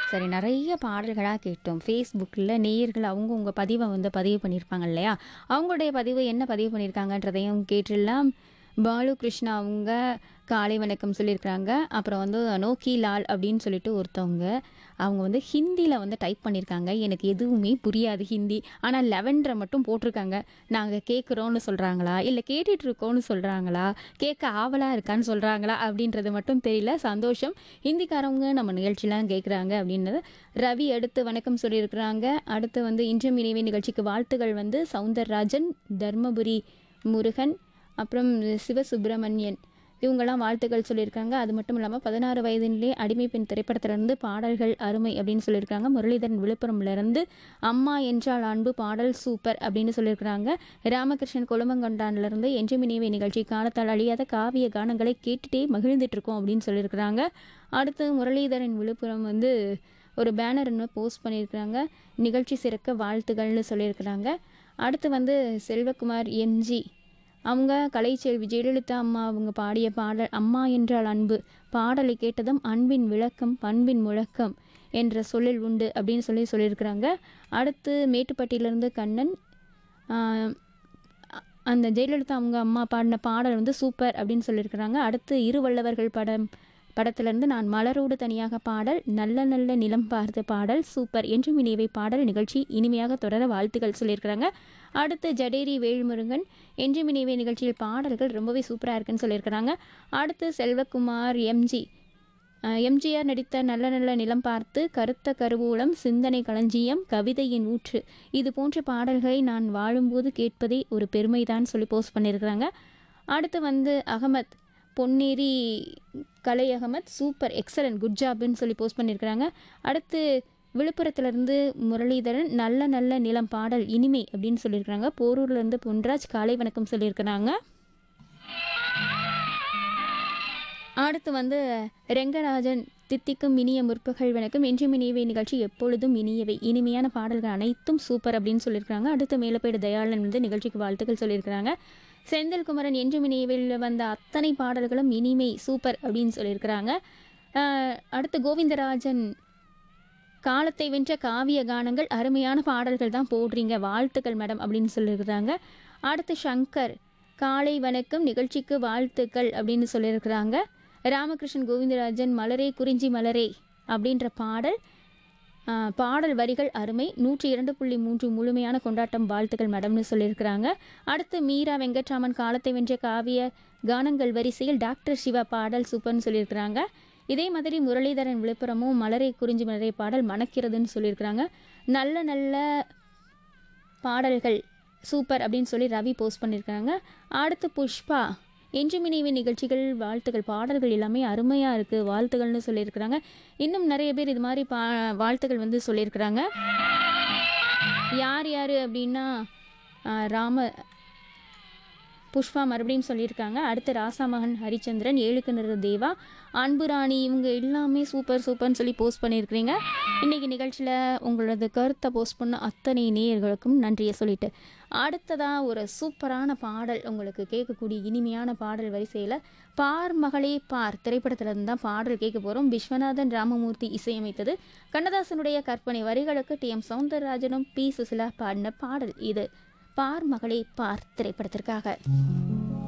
சரி நிறைய பாடல்களாக கேட்டோம் ஃபேஸ்புக்கில் நேயர்கள் அவங்கவுங்க பதிவை வந்து பதிவு பண்ணியிருப்பாங்க இல்லையா அவங்களுடைய பதிவு என்ன பதிவு பண்ணியிருக்காங்கன்றதையும் கேட்டுடலாம் பாலு கிருஷ்ணா அவங்க காலை வணக்கம் சொல்லியிருக்கிறாங்க அப்புறம் வந்து நோக்கி லால் அப்படின்னு சொல்லிட்டு ஒருத்தவங்க அவங்க வந்து ஹிந்தியில் வந்து டைப் பண்ணியிருக்காங்க எனக்கு எதுவுமே புரியாது ஹிந்தி ஆனால் லெவன்ரை மட்டும் போட்டிருக்காங்க நாங்கள் கேட்குறோன்னு சொல்கிறாங்களா இல்லை கேட்டுட்டு இருக்கோன்னு சொல்கிறாங்களா கேட்க ஆவலாக இருக்கான்னு சொல்கிறாங்களா அப்படின்றது மட்டும் தெரியல சந்தோஷம் ஹிந்திக்காரவங்க நம்ம நிகழ்ச்சிலாம் கேட்குறாங்க அப்படின்றது ரவி அடுத்து வணக்கம் சொல்லியிருக்கிறாங்க அடுத்து வந்து இன்றும் இணைவே நிகழ்ச்சிக்கு வாழ்த்துகள் வந்து சவுந்தரராஜன் தர்மபுரி முருகன் அப்புறம் சிவசுப்பிரமணியன் இவங்கெல்லாம் வாழ்த்துக்கள் சொல்லியிருக்காங்க அது மட்டும் இல்லாமல் பதினாறு வயதிலே அடிமை பெண் திரைப்படத்திலிருந்து பாடல்கள் அருமை அப்படின்னு சொல்லியிருக்காங்க முரளிதரன் விழுப்புரம்லேருந்து அம்மா என்றால் அன்பு பாடல் சூப்பர் அப்படின்னு சொல்லியிருக்கிறாங்க ராமகிருஷ்ணன் கொழுமங்கொண்டான்லேருந்து என்றுமினியவை நிகழ்ச்சி காலத்தால் அழியாத காவிய கானங்களை கேட்டுட்டே மகிழ்ந்துட்டு இருக்கோம் அப்படின்னு சொல்லியிருக்கிறாங்க அடுத்து முரளிதரன் விழுப்புரம் வந்து ஒரு பேனர் இன்னும் போஸ்ட் பண்ணியிருக்கிறாங்க நிகழ்ச்சி சிறக்க வாழ்த்துகள்னு சொல்லியிருக்கிறாங்க அடுத்து வந்து செல்வகுமார் எம்ஜி அவங்க கலைச்செல்வி ஜெயலலிதா அம்மா அவங்க பாடிய பாடல் அம்மா என்றால் அன்பு பாடலை கேட்டதும் அன்பின் விளக்கம் பண்பின் முழக்கம் என்ற சொல்லில் உண்டு அப்படின்னு சொல்லி சொல்லியிருக்கிறாங்க அடுத்து மேட்டுப்பட்டியிலேருந்து கண்ணன் ஆஹ், அந்த ஜெயலலிதா அவங்க அம்மா பாடின பாடல் வந்து சூப்பர் அப்படின்னு சொல்லியிருக்கிறாங்க அடுத்து இருவல்லவர்கள் படம் படத்திலிருந்து நான் மலரோடு தனியாக பாடல் நல்ல நல்ல நிலம் பார்த்த பாடல் சூப்பர் என்றும் இனியவை பாடல் நிகழ்ச்சி இனிமையாக தொடர வாழ்த்துக்கள் சொல்லியிருக்கிறாங்க அடுத்து ஜடேரி வேல்முருகன் என்றும் இனியவை நிகழ்ச்சியில் பாடல்கள் ரொம்பவே சூப்பராக இருக்குன்னு சொல்லியிருக்கிறாங்க அடுத்து செல்வகுமார் எம்ஜி அஹ், எம்ஜிஆர் நடித்த நல்ல நல்ல நிலம் பார்த்து கருத்த கருவூலம் சிந்தனை களஞ்சியம் கவிதையின் ஊற்று இது போன்ற பாடல்களை நான் வாழும்போது கேட்பதே ஒரு பெருமைதான் சொல்லி போஸ்ட் பண்ணியிருக்கிறாங்க அடுத்து வந்து Ahmed Ponneri Kalai Ahmed super excellent good ஜாப்னு சொல்லி போஸ்ட் பண்ணியிருக்கிறாங்க அடுத்து விழுப்புரத்துலேருந்து முரளிதரன் நல்ல நல்ல நிலம் பாடல் இனிமை அப்படின்னு சொல்லியிருக்கிறாங்க போரூர்லேருந்து பொன்ராஜ் காலை வணக்கம் சொல்லியிருக்கிறாங்க அடுத்து வந்து ரெங்கராஜன் தித்திக்கும் இனிய முற்பகல் வணக்கம் என்றும் இனியவை நிகழ்ச்சி எப்பொழுதும் இனியவை இனிமையான பாடல்கள் அனைத்தும் சூப்பர் அப்படின்னு சொல்லியிருக்காங்க அடுத்து மேலப்பேடு தயாளன் வந்து நிகழ்ச்சிக்கு வாழ்த்துக்கள் சொல்லியிருக்கிறாங்க செந்தில்குமரன் என்றும் இனியவையில் வந்த அத்தனை பாடல்களும் இனிமை சூப்பர் அப்படின்னு சொல்லியிருக்கிறாங்க ஆஹ் அடுத்து கோவிந்தராஜன் காலத்தை வென்ற காவிய கானங்கள் அருமையான பாடல்கள் தான் போடுறீங்க வாழ்த்துக்கள் மேடம் அப்படின்னு சொல்லியிருக்கிறாங்க அடுத்து சங்கர் காலை வணக்கம் நிகழ்ச்சிக்கு வாழ்த்துக்கள் அப்படின்னு சொல்லியிருக்கிறாங்க ராமகிருஷ்ணன் கோவிந்தராஜன் மலரே குறிஞ்சி மலரே அப்படின்ற பாடல் ஆ, பாடல் வரிகள் அருமை நூற்றி இரண்டு புள்ளி மூன்று முழுமையான கொண்டாட்டம் வாழ்த்துக்கள் மேடம்னு சொல்லியிருக்கிறாங்க அடுத்து மீரா வெங்கட்ராமன் காலத்தை வென்ற காவிய கானங்கள் வரிசையில் டாக்டர் சிவா பாடல் சூப்பர்னு சொல்லியிருக்கிறாங்க இதே மாதிரி முரளிதரன் விழுப்புரமும் மலரை குறிஞ்சி மலரை பாடல் மணக்கிறதுன்னு சொல்லியிருக்கிறாங்க நல்ல நல்ல பாடல்கள் சூப்பர் அப்படின்னு சொல்லி ரவி போஸ்ட் பண்ணியிருக்காங்க அடுத்து புஷ்பா என்றும் இணைவு நிகழ்ச்சிகள் வாழ்த்துக்கள் பாடல்கள் எல்லாமே அருமையாக இருக்குது வாழ்த்துக்கள்னு சொல்லியிருக்கிறாங்க இன்னும் நிறைய பேர் இது மாதிரி பா வாழ்த்துக்கள் வந்து சொல்லியிருக்கிறாங்க யார் யார் அப்படின்னா ஆ, ராம புஷ்பா மறுபடியும் சொல்லியிருக்காங்க அடுத்து ராசாமகன் ஹரிச்சந்திரன் ஏழுக்கு நிற தேவா அன்புராணி இவங்க எல்லாமே சூப்பர் சூப்பர்னு சொல்லி போஸ்ட் பண்ணியிருக்கிறீங்க இன்றைக்கி நிகழ்ச்சியில் உங்களது கருத்தை போஸ்ட் பண்ண அத்தனை நேயர்களுக்கும் நன்றியை சொல்லிட்டு அடுத்ததாக ஒரு சூப்பரான பாடல் உங்களுக்கு கேட்கக்கூடிய இனிமையான பாடல் வரிசையில் பார் மகளே பார் திரைப்படத்துல இருந்து தான் பாடல் கேட்க போகிறோம் விஸ்வநாதன் ராமமூர்த்தி இசையமைத்தது கண்ணதாசனுடைய கற்பனை வரிகளுக்கு டி எம் சவுந்தரராஜனும் பி சுசிலா பாடின பாடல் இது பார் மகளே பார் திரைப்படத்திற்காக